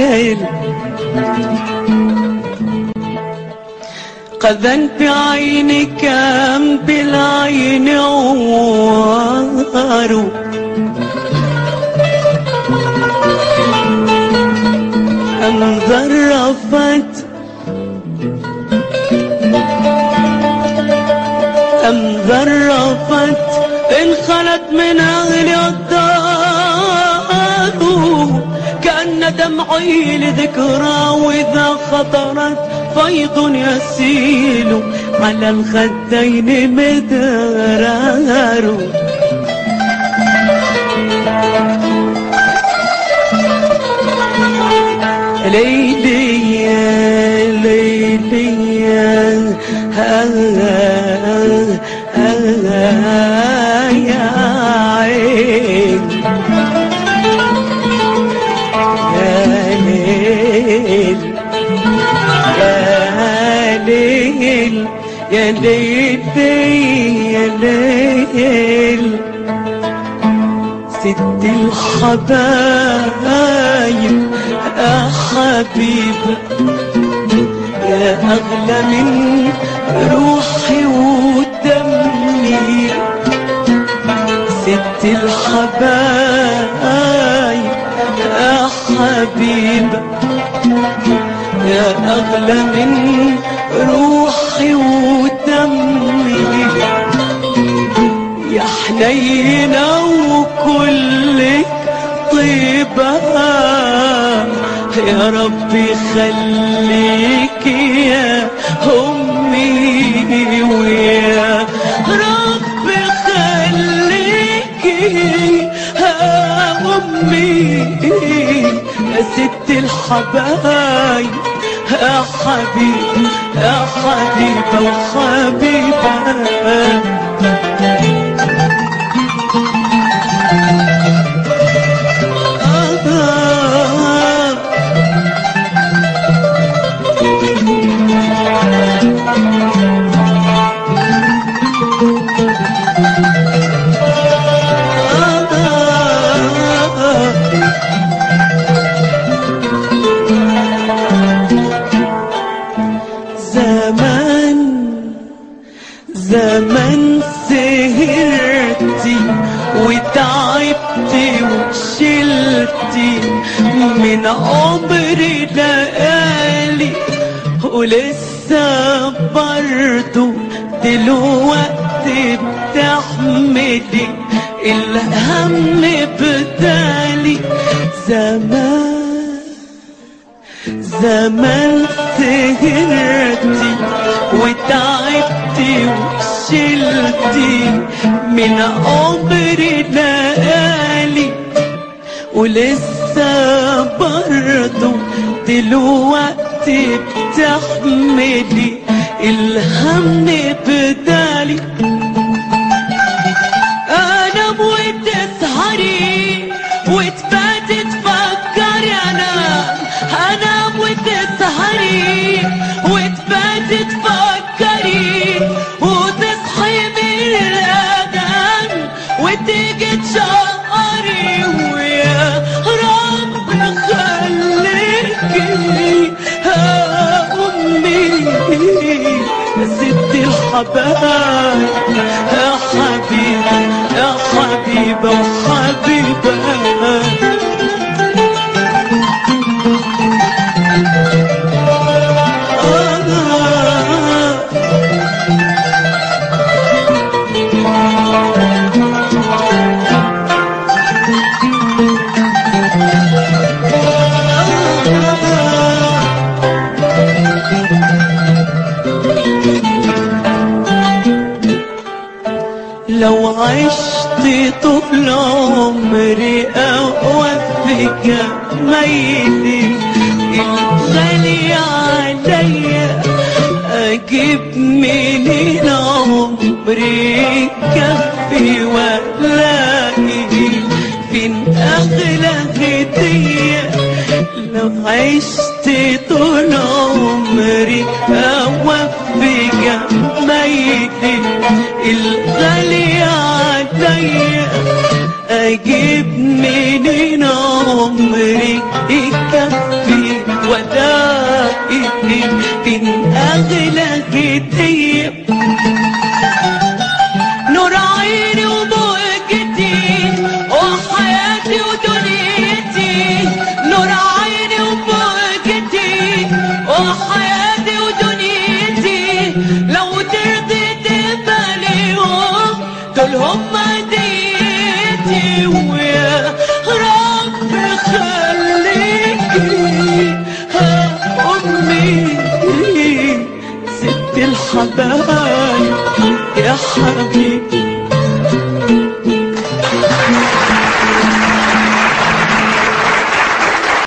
الليل قذن بعيني كم بالعين عوار أم ذرفت أم ذرفت انخلت من أهل الدار كأن دمعي لذكرى وإذا خطرت فيض يسيل على الخدين مدرار ليلي يا ليلي يا ها ها يا عين يا ليل يا ليل يا ليل يا ليل ست الحبايب يا حبيب يا أغلى من روحي ودمي ست الحبايب يا حبيب يا أغلى من روحي ودمي يا حنينة وكلك طيبة يا ربي خليك يا أمي ويا ربي خليك يا أمي يا ست الحبايب يا حبيب يا حبيبة وحبيبة زمان زمان سهرتي وتعبتي وشلتي من عمري لقالي ولسه برضو دلوقتي بتحملي الهم بدالي زمان زمان سهرتي وتعبتي وشلتي من عمري لقالي ولسه برضو دلوقتي بتحملي الهم بدالي انا وتسهري وتباتي تفكري انا انا وتسهري وتباتي تفكري وتصحي من الاذان وتيجي تشقري ويا رب خليكي يا امي يا ست الحبايب يا حبيبة يا حبيبة وحبيبة آه لو عشت طول عمري أوفك ميلي الغالي عليا أجيب منين عمري كفي ولاقي فين أغلى هدية لو عشت طول عمري أوفي جمايلي الغالي عليا أجيب من